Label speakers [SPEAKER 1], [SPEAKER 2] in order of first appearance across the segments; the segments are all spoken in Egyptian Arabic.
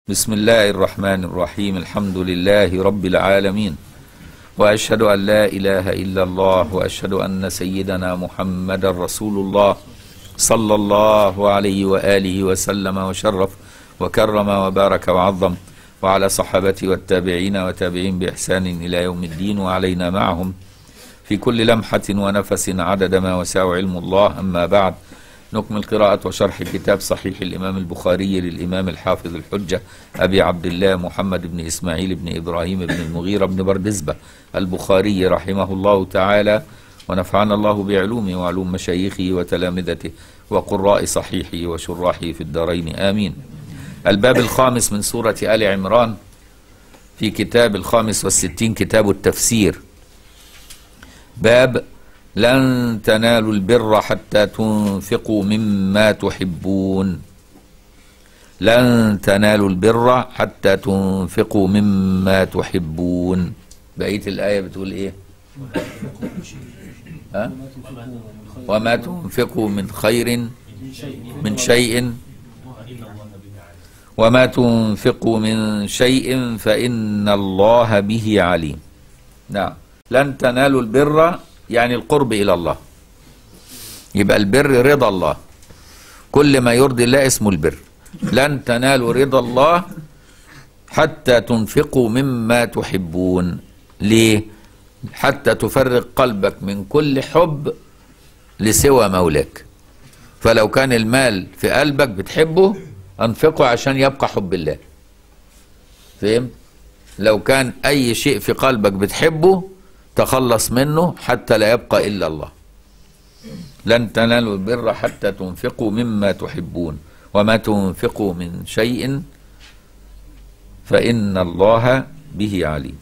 [SPEAKER 1] بسم الله الرحمن الرحيم الحمد لله رب العالمين واشهد ان لا اله الا الله واشهد ان سيدنا محمدا رسول الله صلى الله عليه واله وسلم وشرف وكرم وبارك وعظم وعلى صحابته والتابعين وتابعين باحسان الى يوم الدين وعلينا معهم في كل لمحه ونفس عدد ما وسع علم الله اما بعد نكمل قراءة وشرح كتاب صحيح الإمام البخاري للإمام الحافظ الحجة أبي عبد الله محمد بن إسماعيل بن إبراهيم بن المغيرة بن بردزبة البخاري رحمه الله تعالى ونفعنا الله بعلومه وعلوم مشايخه وتلامذته وقراء صحيحه وشراحه في الدارين آمين الباب الخامس من سورة آل عمران في كتاب الخامس والستين كتاب التفسير باب لن تنالوا البر حتى تنفقوا مما تحبون لن تنالوا البر حتى تنفقوا مما تحبون بقية الآية بتقول إيه ها؟ وما تنفقوا من خير من شيء وما تنفقوا من شيء فإن الله به عليم نعم لن تنالوا البر يعني القرب إلى الله يبقى البر رضا الله كل ما يرضي الله اسمه البر لن تنالوا رضا الله حتى تنفقوا مما تحبون ليه حتى تفرغ قلبك من كل حب لسوى مولاك فلو كان المال في قلبك بتحبه انفقه عشان يبقى حب الله فهمت لو كان اي شيء في قلبك بتحبه تخلص منه حتى لا يبقى الا الله لن تنالوا البر حتى تنفقوا مما تحبون وما تنفقوا من شيء فان الله به عليم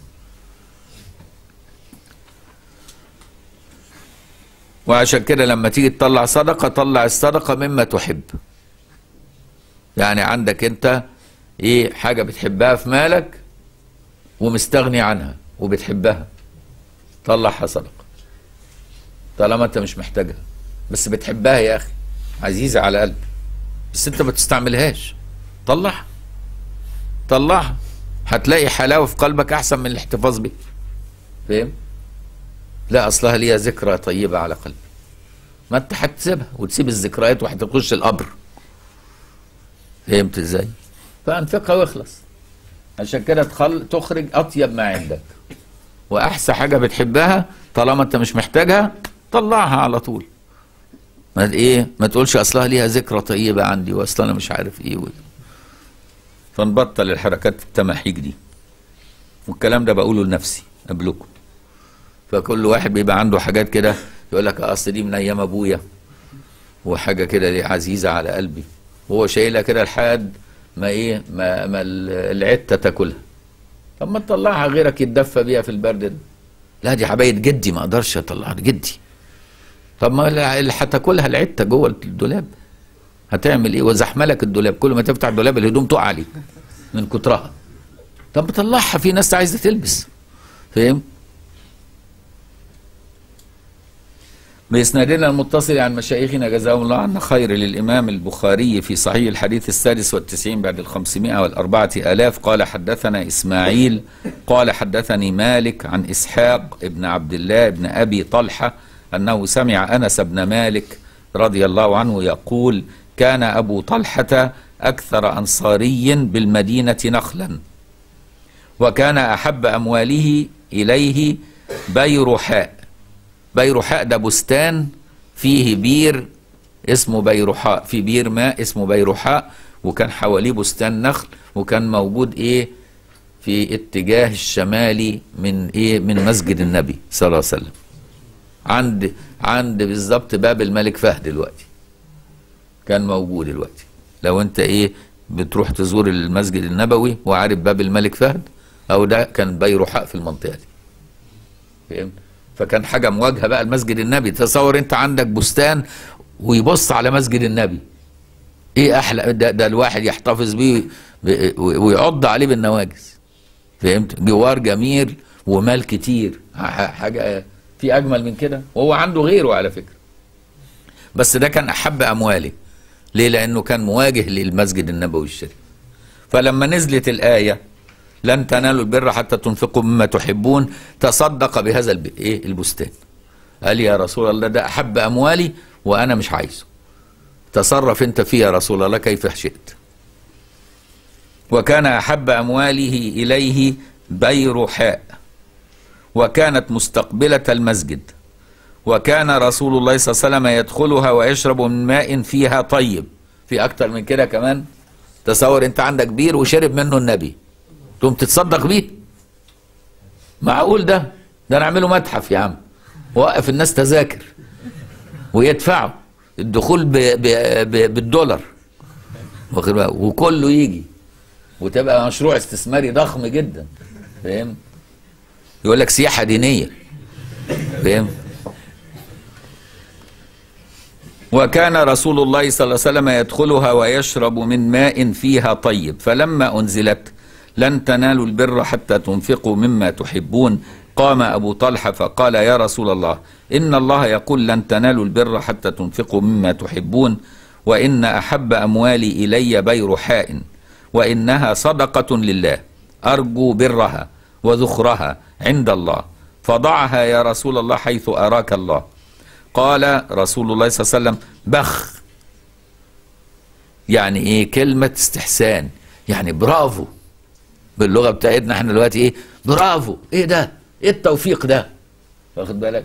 [SPEAKER 1] وعشان كده لما تيجي تطلع صدقه طلع الصدقه مما تحب يعني عندك انت ايه حاجه بتحبها في مالك ومستغني عنها وبتحبها طلعها صدقه طالما انت مش محتاجها بس بتحبها يا اخي عزيزه على قلبي بس انت ما تستعملهاش طلعها طلعها هتلاقي حلاوه في قلبك احسن من الاحتفاظ بها فاهم لا اصلها ليها ذكرى طيبه على قلبي ما انت هتسيبها وتسيب الذكريات وهتخش القبر فهمت ازاي فانفقها واخلص عشان كده تخل... تخرج اطيب ما عندك واحسن حاجه بتحبها طالما انت مش محتاجها طلعها على طول ما ايه ما تقولش اصلها ليها ذكرى طيبه عندي واصلا انا مش عارف ايه و... فنبطل الحركات التماحيك دي والكلام ده بقوله لنفسي قبلكم فكل واحد بيبقى عنده حاجات كده يقول لك اصل دي من ايام ابويا وحاجه كده دي عزيزه على قلبي وهو شايلها كده لحد ما ايه ما, ما العته تاكلها طب ما تطلعها غيرك يتدفى بيها في البرد ده لا دي حباية جدي ما اقدرش اطلعها دي جدي طب ما اللي هتاكلها العته جوه الدولاب هتعمل ايه وزحملك الدولاب كل ما تفتح الدولاب الهدوم تقع عليك من كترها طب طلعها في ناس عايزه تلبس فاهم بإسنادنا المتصل عن مشايخنا جزاهم الله عنا خير للإمام البخاري في صحيح الحديث السادس والتسعين بعد الخمسمائة والأربعة آلاف قال حدثنا إسماعيل قال حدثني مالك عن إسحاق ابن عبد الله ابن أبي طلحة أنه سمع أنس بن مالك رضي الله عنه يقول كان أبو طلحة أكثر أنصاري بالمدينة نخلا وكان أحب أمواله إليه بيرحاء بيرحاء ده بستان فيه بير اسمه بيرحاء في بير ماء اسمه بيرحاء وكان حواليه بستان نخل وكان موجود ايه في اتجاه الشمالي من ايه من مسجد النبي صلى الله عليه وسلم عند عند بالظبط باب الملك فهد دلوقتي كان موجود دلوقتي لو انت ايه بتروح تزور المسجد النبوي وعارف باب الملك فهد او ده كان بيرحاء في المنطقه دي فهمت فكان حاجه مواجهه بقى لمسجد النبي تصور انت عندك بستان ويبص على مسجد النبي ايه احلى ده, ده الواحد يحتفظ بيه ويعض عليه بالنواجز فهمت جوار جميل ومال كتير حاجه في اجمل من كده وهو عنده غيره على فكره بس ده كان احب امواله ليه لانه كان مواجه للمسجد النبوي الشريف فلما نزلت الآية لن تنالوا البر حتى تنفقوا مما تحبون تصدق بهذا الب... إيه البستان قال يا رسول الله ده أحب أموالي وأنا مش عايزه تصرف أنت فيه يا رسول الله كيف شئت وكان أحب أمواله إليه بيرحاء وكانت مستقبلة المسجد وكان رسول الله صلى الله عليه وسلم يدخلها ويشرب من ماء فيها طيب في أكتر من كده كمان تصور أنت عندك بير وشرب منه النبي تقوم تتصدق بيه معقول ده ده نعمله متحف يا عم وقف الناس تذاكر ويدفعوا الدخول ب ب ب بالدولار واخد بالك؟ وكله يجي وتبقى مشروع استثماري ضخم جدا فاهم يقول لك سياحه دينيه فاهم وكان رسول الله صلى الله عليه وسلم يدخلها ويشرب من ماء فيها طيب فلما انزلت لن تنالوا البر حتى تنفقوا مما تحبون قام ابو طلحه فقال يا رسول الله ان الله يقول لن تنالوا البر حتى تنفقوا مما تحبون وان احب اموالي الي بيرحاء وانها صدقه لله ارجو برها وذخرها عند الله فضعها يا رسول الله حيث اراك الله قال رسول الله صلى الله عليه وسلم بخ يعني ايه كلمة استحسان يعني برافو باللغة بتاعتنا احنا دلوقتي ايه برافو ايه ده ايه التوفيق ده واخد بالك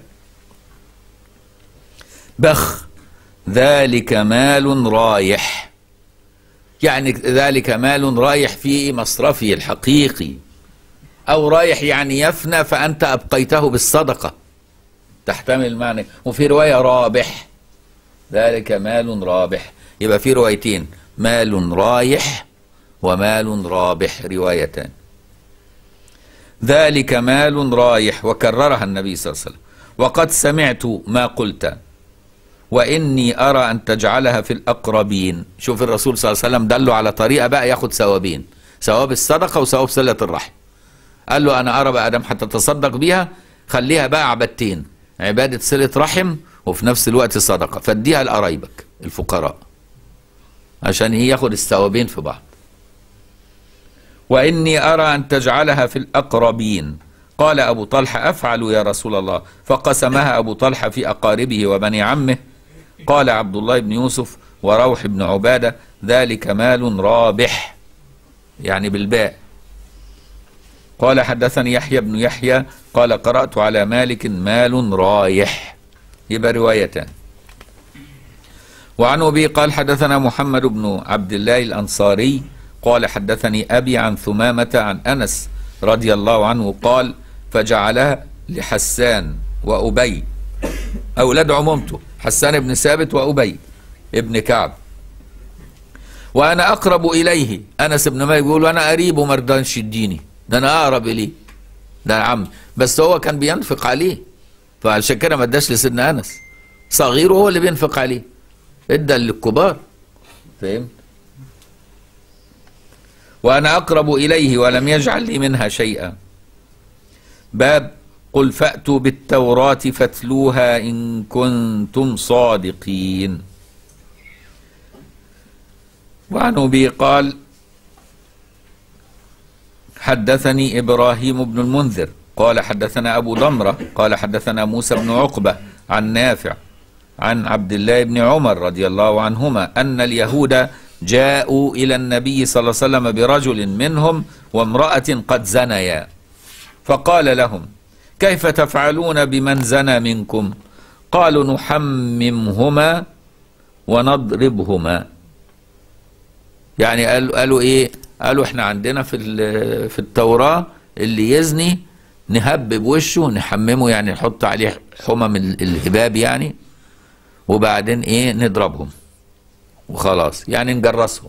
[SPEAKER 1] بخ ذلك مال رايح يعني ذلك مال رايح في مصرفه الحقيقي او رايح يعني يفنى فانت ابقيته بالصدقه تحتمل المعنى وفي رواية رابح ذلك مال رابح يبقى في روايتين مال رايح ومال رابح روايتان ذلك مال رايح وكررها النبي صلى الله عليه وسلم وقد سمعت ما قلت وإني أرى أن تجعلها في الأقربين شوف الرسول صلى الله عليه وسلم دله على طريقة بقى ياخد ثوابين ثواب الصدقة وثواب صلة الرحم قال له أنا أرى بقى أدم حتى تصدق بيها خليها بقى عبادتين عبادة صلة رحم وفي نفس الوقت صدقة فاديها لقرايبك الفقراء عشان هي ياخد الثوابين في بعض وإني أرى أن تجعلها في الأقربين قال أبو طلحة أفعل يا رسول الله فقسمها أبو طلحة في أقاربه وبني عمه قال عبد الله بن يوسف وروح بن عبادة ذلك مال رابح يعني بالباء قال حدثني يحيى بن يحيى قال قرأت على مالك مال رايح يبقى روايتان وعن أبي قال حدثنا محمد بن عبد الله الأنصاري قال حدثني أبي عن ثمامة عن أنس رضي الله عنه قال فجعلها لحسان وأبي أولاد عمومته حسان بن ثابت وأبي ابن كعب وأنا أقرب إليه أنس بن مالك بيقول وأنا قريب وما رضاش يديني ده أنا أقرب إليه ده عم بس هو كان بينفق عليه فعشان كده ما اداش لسيدنا أنس صغير هو اللي بينفق عليه ادى للكبار فهمت وأنا أقرب إليه ولم يجعل لي منها شيئا باب قل فأتوا بالتوراة فاتلوها إن كنتم صادقين وعن أبي قال حدثني إبراهيم بن المنذر قال حدثنا أبو ضمرة قال حدثنا موسى بن عقبة عن نافع عن عبد الله بن عمر رضي الله عنهما أن اليهود جاءوا إلى النبي صلى الله عليه وسلم برجل منهم وامرأة قد زنيا فقال لهم كيف تفعلون بمن زنى منكم قالوا نحممهما ونضربهما يعني قالوا, قالوا ايه قالوا احنا عندنا في في التوراة اللي يزني نهبب وشه نحممه يعني نحط عليه حمم الهباب يعني وبعدين ايه نضربهم وخلاص يعني نجرسهم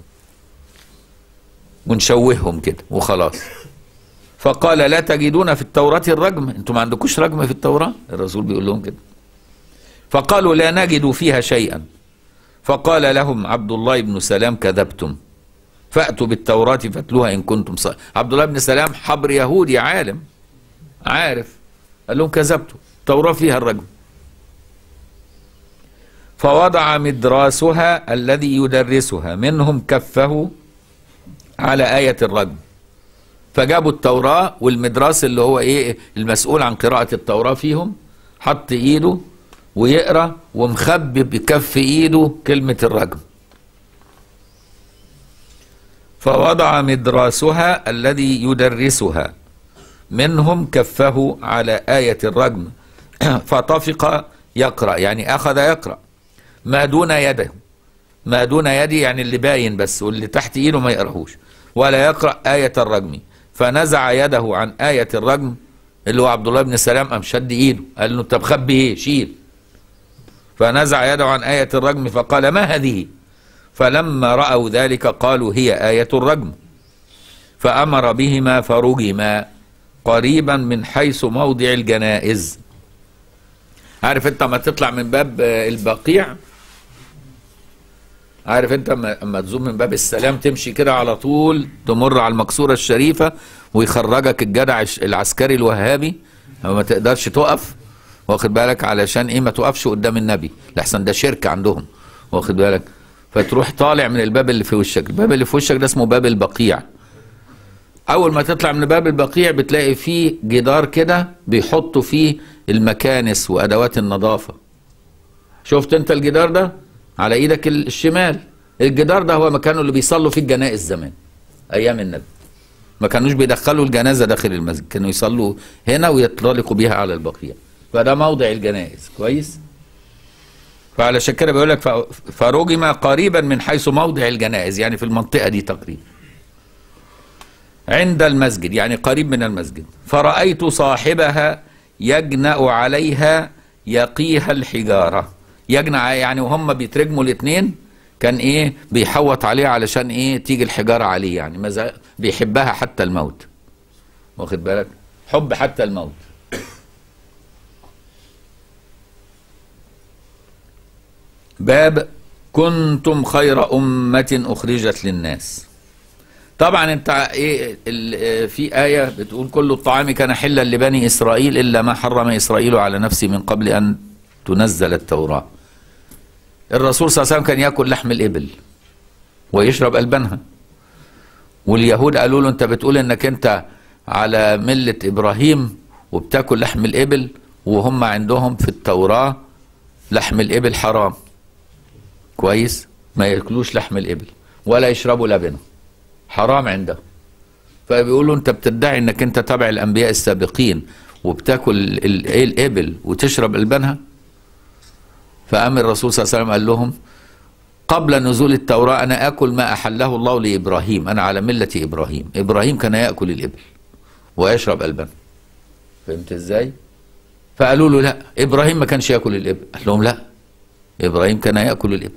[SPEAKER 1] ونشوههم كده وخلاص فقال لا تجدون في التوراة الرجم انتم ما عندكوش رجم في التوراة الرسول بيقول لهم كده فقالوا لا نجد فيها شيئا فقال لهم عبد الله بن سلام كذبتم فأتوا بالتوراة فاتلوها إن كنتم صادقين عبد الله بن سلام حبر يهودي عالم عارف قال لهم كذبتم التوراة فيها الرجم فوضع مدراسها الذي يدرسها منهم كفه على آية الرجم فجابوا التوراة والمدراس اللي هو ايه المسؤول عن قراءة التوراة فيهم حط ايده ويقرا ومخبي بكف ايده كلمة الرجم فوضع مدراسها الذي يدرسها منهم كفه على آية الرجم فطفق يقرأ يعني أخذ يقرأ ما دون يده ما دون يدي يعني اللي باين بس واللي تحت ايده ما يقراهوش ولا يقرأ آية الرجم فنزع يده عن آية الرجم اللي هو عبد الله بن سلام قام شد ايده قال له انت مخبي ايه شيل فنزع يده عن آية الرجم فقال ما هذه فلما رأوا ذلك قالوا هي آية الرجم فأمر بهما فرجما قريبا من حيث موضع الجنائز عارف انت ما تطلع من باب البقيع عارف انت اما تزوم من باب السلام تمشي كده على طول تمر على المكسورة الشريفة ويخرجك الجدع العسكري الوهابي ما تقدرش تقف واخد بالك علشان ايه ما تقفش قدام النبي لحسن ده شرك عندهم واخد بالك فتروح طالع من الباب اللي في وشك الباب اللي في وشك ده اسمه باب البقيع اول ما تطلع من باب البقيع بتلاقي فيه جدار كده بيحطوا فيه المكانس وادوات النظافه شفت انت الجدار ده على ايدك الشمال الجدار ده هو مكانه اللي بيصلوا فيه الجنائز زمان ايام النبي ما كانوش بيدخلوا الجنازه داخل المسجد كانوا يصلوا هنا ويطلقوا بيها على البقيع فده موضع الجنائز كويس فعلشان كده بيقول لك فرجم قريبا من حيث موضع الجنائز يعني في المنطقه دي تقريبا عند المسجد يعني قريب من المسجد فرأيت صاحبها يجنأ عليها يقيها الحجارة يجنع يعني وهم بيترجموا الاثنين كان ايه بيحوط عليه علشان ايه تيجي الحجارة عليه يعني ماذا بيحبها حتى الموت واخد بالك حب حتى الموت باب كنتم خير أمة أخرجت للناس طبعا انت ايه في آية بتقول كل الطعام كان حلا لبني إسرائيل إلا ما حرم إسرائيل على نفسه من قبل أن تنزل التوراة الرسول صلى الله عليه وسلم كان يأكل لحم الإبل ويشرب ألبانها واليهود قالوا له انت بتقول انك انت على ملة إبراهيم وبتاكل لحم الإبل وهم عندهم في التوراة لحم الإبل حرام كويس ما ياكلوش لحم الإبل ولا يشربوا لبنه حرام عنده فبيقولوا انت بتدعي انك انت تبع الانبياء السابقين وبتاكل الابل وتشرب البنها فقام الرسول صلى الله عليه وسلم قال لهم قبل نزول التوراة أنا آكل ما أحله الله لإبراهيم أنا على ملة إبراهيم إبراهيم كان يأكل الإبل ويشرب البن فهمت إزاي فقالوا له لا إبراهيم ما كانش يأكل الإبل قال لهم لا إبراهيم كان يأكل الإبل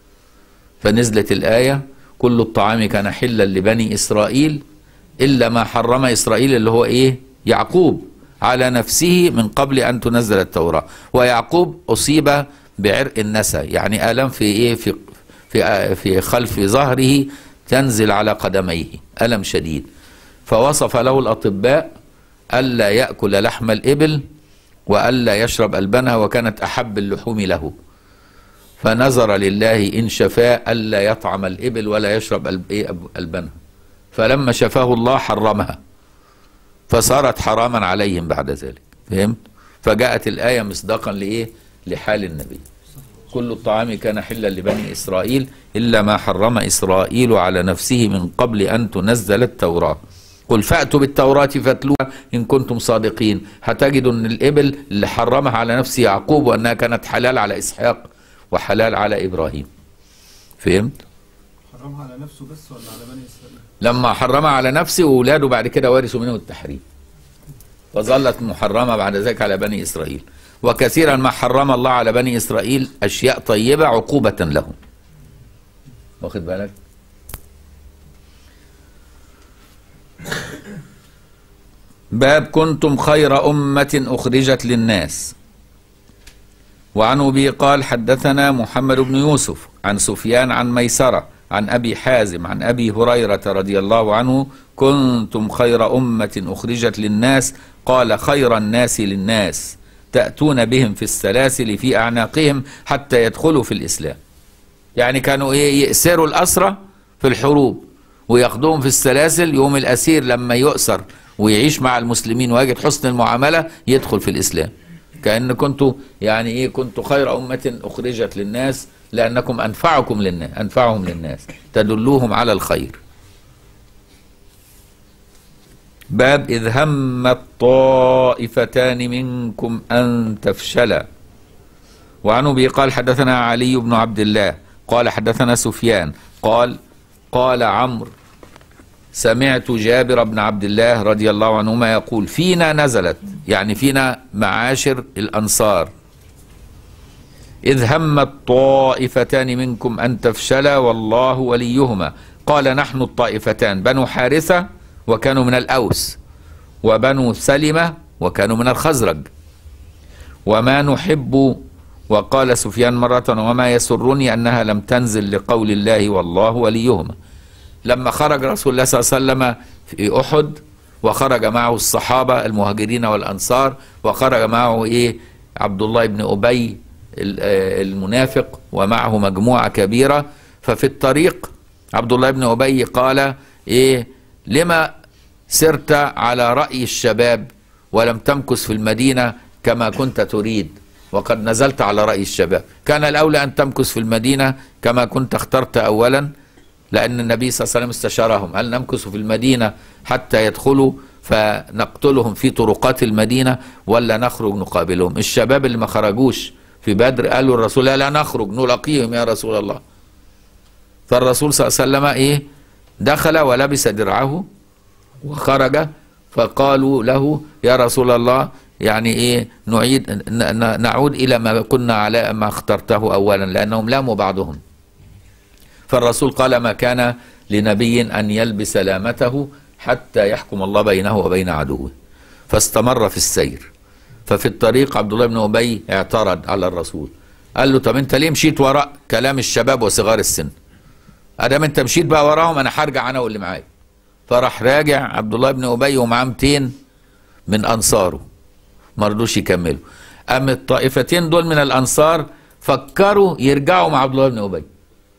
[SPEAKER 1] فنزلت الآية كل الطعام كان حلا لبني إسرائيل إلا ما حرم إسرائيل اللي هو إيه يعقوب على نفسه من قبل أن تنزل التوراة ويعقوب أصيب بعرق النسى يعني آلام في إيه في في في خلف ظهره تنزل على قدميه ألم شديد فوصف له الأطباء ألا يأكل لحم الإبل وألا يشرب ألبنها وكانت أحب اللحوم له فنظر لله إن شفاء ألا يطعم الإبل ولا يشرب ألبنها فلما شفاه الله حرمها فصارت حراما عليهم بعد ذلك فهمت فجاءت الآية مصداقا لإيه لحال النبي كل الطعام كان حلا لبني إسرائيل إلا ما حرم إسرائيل على نفسه من قبل أن تنزل التوراة قل فأتوا بالتوراة فاتلوها إن كنتم صادقين هتجدوا أن الإبل اللي حرمها على نفسه يعقوب وأنها كانت حلال على إسحاق وحلال على إبراهيم فهمت؟
[SPEAKER 2] حرمها على نفسه بس ولا على بني إسرائيل؟
[SPEAKER 1] لما حرمها على نفسه وولاده بعد كده ورثوا منه التحريم فظلت محرمة بعد ذلك على بني إسرائيل وكثيرا ما حرم الله على بني إسرائيل أشياء طيبة عقوبة لهم واخد بالك باب كنتم خير أمة أخرجت للناس وعن أبي قال حدثنا محمد بن يوسف عن سفيان عن ميسرة عن أبي حازم عن أبي هريرة رضي الله عنه كنتم خير أمة أخرجت للناس قال خير الناس للناس تأتون بهم في السلاسل في أعناقهم حتى يدخلوا في الإسلام يعني كانوا إيه يأسروا الأسرة في الحروب وياخدوهم في السلاسل يوم الاسير لما يؤسر ويعيش مع المسلمين ويجد حسن المعامله يدخل في الاسلام كان كنتوا يعني ايه كنتوا خير امه اخرجت للناس لانكم انفعكم للناس انفعهم للناس تدلوهم على الخير باب إذ هم الطائفتان منكم أن تفشلا وعن أبي قال حدثنا علي بن عبد الله قال حدثنا سفيان قال قال عمرو سمعت جابر بن عبد الله رضي الله عنهما يقول فينا نزلت يعني فينا معاشر الأنصار إذ هم الطائفتان منكم أن تفشلا والله وليهما قال نحن الطائفتان بنو حارثة وكانوا من الأوس وبنو سلمة وكانوا من الخزرج وما نحب وقال سفيان مرة وما يسرني أنها لم تنزل لقول الله والله وليهما لما خرج رسول الله صلى الله عليه وسلم في أحد وخرج معه الصحابة المهاجرين والأنصار وخرج معه إيه عبد الله بن أبي المنافق ومعه مجموعة كبيرة ففي الطريق عبد الله بن أبي قال إيه لما سرت على رأي الشباب ولم تمكث في المدينة كما كنت تريد وقد نزلت على رأي الشباب كان الأولى أن تمكث في المدينة كما كنت اخترت أولا لأن النبي صلى الله عليه وسلم استشارهم هل نمكث في المدينة حتى يدخلوا فنقتلهم في طرقات المدينة ولا نخرج نقابلهم الشباب اللي ما خرجوش في بدر قالوا الرسول لا, لا نخرج نلاقيهم يا رسول الله فالرسول صلى الله عليه وسلم ايه دخل ولبس درعه وخرج فقالوا له يا رسول الله يعني ايه نعيد نعود الى ما كنا على ما اخترته اولا لانهم لاموا بعضهم فالرسول قال ما كان لنبي ان يلبس لامته حتى يحكم الله بينه وبين عدوه فاستمر في السير ففي الطريق عبد الله بن ابي اعترض على الرسول قال له طب انت ليه مشيت وراء كلام الشباب وصغار السن ادام انت مشيت بقى وراهم انا هرجع انا واللي معايا فراح راجع عبد الله بن ابي ومعاه 200 من انصاره ما رضوش يكملوا اما الطائفتين دول من الانصار فكروا يرجعوا مع عبد الله بن ابي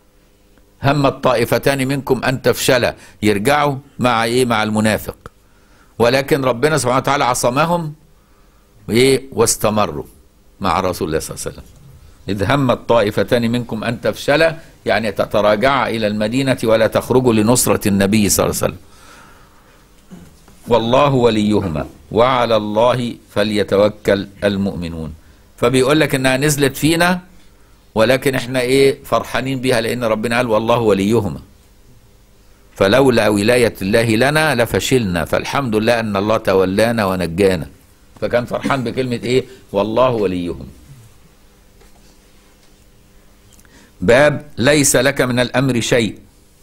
[SPEAKER 1] هم الطائفتان منكم ان تفشلا يرجعوا مع ايه مع المنافق ولكن ربنا سبحانه وتعالى عصمهم ايه واستمروا مع رسول الله صلى الله عليه وسلم إذ هم الطائفتان منكم أن تفشلا يعني تتراجعا إلى المدينة ولا تخرجوا لنصرة النبي صلى الله عليه وسلم والله وليهما وعلى الله فليتوكل المؤمنون فبيقول لك انها نزلت فينا ولكن احنا ايه فرحانين بيها لان ربنا قال والله وليهما فلولا ولاية الله لنا لفشلنا فالحمد لله ان الله تولانا ونجانا فكان فرحان بكلمة ايه والله وليهم باب ليس لك من الامر شيء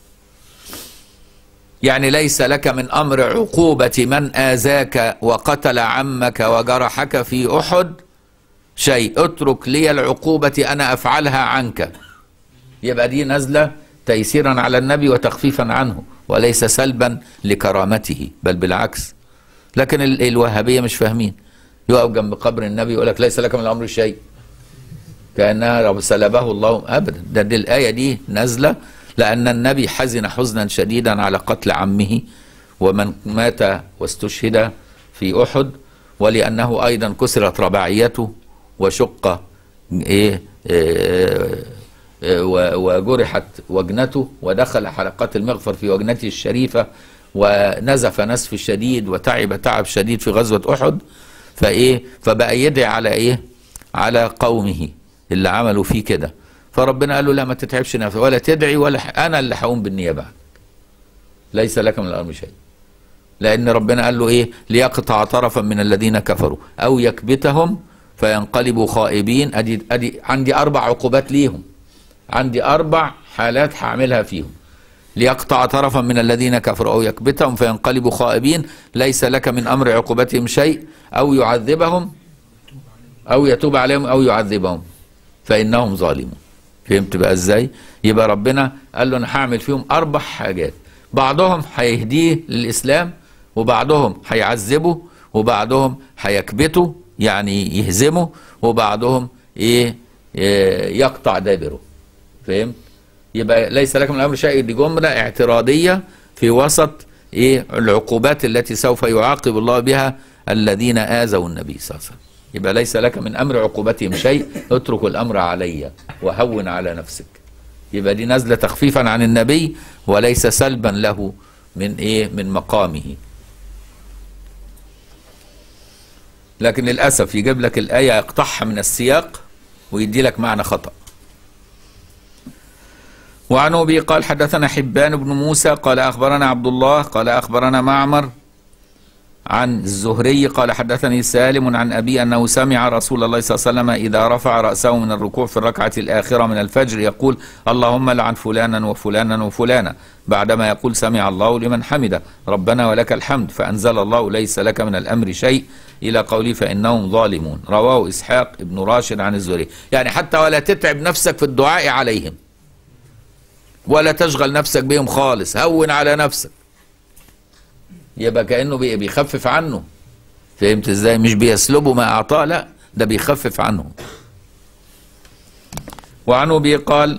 [SPEAKER 1] يعني ليس لك من امر عقوبه من اذاك وقتل عمك وجرحك في احد شيء اترك لي العقوبه انا افعلها عنك يبقى دي نازله تيسيرا على النبي وتخفيفا عنه وليس سلبا لكرامته بل بالعكس لكن الوهابيه مش فاهمين يقف جنب قبر النبي يقول لك ليس لك من الامر شيء كانها لو سلبه الله ابدا ده دي الايه دي نازله لان النبي حزن حزنا شديدا على قتل عمه ومن مات واستشهد في احد ولانه ايضا كسرت رباعيته وشق ايه, إيه وجرحت وجنته ودخل حلقات المغفر في وجنته الشريفه ونزف نزف شديد وتعب تعب شديد في غزوه احد فايه فبقى يدعي على ايه على قومه اللي عملوا فيه كده فربنا قال له لا ما تتعبش نفسك ولا تدعي ولا انا اللي هقوم بالنية بعد ليس لك من الامر شيء لان ربنا قال له ايه ليقطع طرفا من الذين كفروا او يكبتهم فينقلبوا خائبين ادي ادي عندي اربع عقوبات ليهم عندي اربع حالات هعملها فيهم ليقطع طرفا من الذين كفروا او يكبتهم فينقلبوا خائبين ليس لك من امر عقوبتهم شيء او يعذبهم او يتوب عليهم او يعذبهم فانهم ظالمون فهمت بقى ازاي يبقى ربنا قال له انا هعمل فيهم اربع حاجات بعضهم هيهديه للاسلام وبعضهم هيعذبه وبعضهم هيكبته يعني يهزمه وبعضهم ايه, إيه يقطع دابره فهمت يبقى ليس لك من الامر شيء دي جمله اعتراضيه في وسط ايه العقوبات التي سوف يعاقب الله بها الذين آذوا النبي صلى الله عليه وسلم يبقى ليس لك من امر عقوبتهم شيء اترك الامر علي وهون على نفسك يبقى دي نازله تخفيفا عن النبي وليس سلبا له من ايه من مقامه لكن للاسف يجيب لك الايه يقطعها من السياق ويدي لك معنى خطأ وعن ابي قال حدثنا حبان بن موسى قال اخبرنا عبد الله قال اخبرنا معمر عن الزهري قال حدثني سالم عن ابي انه سمع رسول الله صلى الله عليه وسلم اذا رفع راسه من الركوع في الركعه الاخره من الفجر يقول اللهم لعن فلانا وفلانا وفلانا بعدما يقول سمع الله لمن حمده ربنا ولك الحمد فانزل الله ليس لك من الامر شيء الى قوله فانهم ظالمون رواه اسحاق ابن راشد عن الزهري يعني حتى ولا تتعب نفسك في الدعاء عليهم ولا تشغل نفسك بهم خالص هون على نفسك يبقى كانه بي- بيخفف عنه فهمت ازاي مش بيسلبه ما اعطاه لا ده بيخفف عنه وعن ابي قال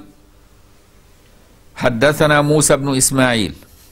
[SPEAKER 1] حدثنا موسى بن اسماعيل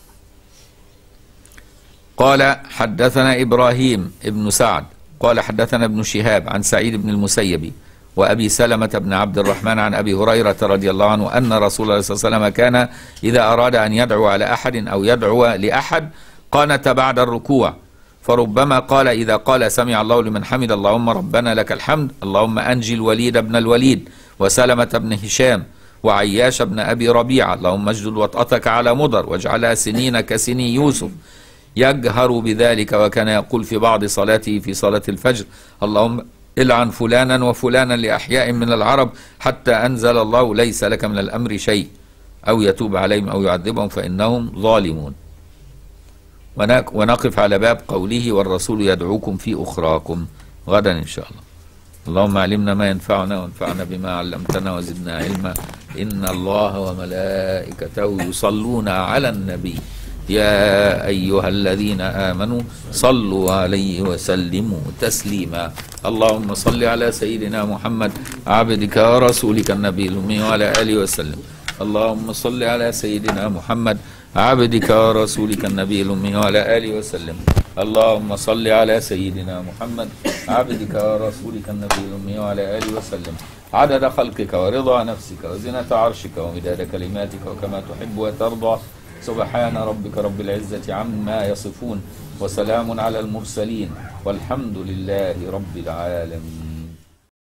[SPEAKER 1] قال حدثنا ابراهيم ابن سعد قال حدثنا ابن شهاب عن سعيد بن المسيب وابي سلمه بن عبد الرحمن عن ابي هريره رضي الله عنه ان رسول الله صلى الله عليه وسلم كان اذا اراد ان يدعو على احد او يدعو لاحد قانت بعد الركوع فربما قال اذا قال سمع الله لمن حمد اللهم ربنا لك الحمد اللهم انجي الوليد بن الوليد وسلمه بن هشام وعياش بن ابي ربيعه اللهم اجدد وطأتك على مضر واجعلها سنين كسني يوسف يجهر بذلك وكان يقول في بعض صلاته في صلاة الفجر اللهم العن فلانا وفلانا لأحياء من العرب حتى أنزل الله ليس لك من الأمر شيء أو يتوب عليهم أو يعذبهم فإنهم ظالمون ونق- ونقف على باب قوله والرسول يدعوكم في أخراكم غدا إن شاء الله اللهم علمنا ما ينفعنا وانفعنا بما علمتنا وزدنا علما إن الله وملائكته يصلون على النبي يا أيها الذين آمنوا صلوا عليه وسلموا تسليما اللهم صل على سيدنا محمد عبدك ورسولك النبي الأمي وعلى آله وسلم اللهم صل على سيدنا محمد عبدك ورسولك النبي الأمي وعلى آله وسلم اللهم صل على سيدنا محمد عبدك ورسولك النبي الأمي وعلى آله وسلم عدد خلقك ورضا نفسك وزنة عرشك ومداد كلماتك وكما تحب وترضى سبحان ربك رب العزة عما يصفون وسلام على المرسلين والحمد لله رب العالمين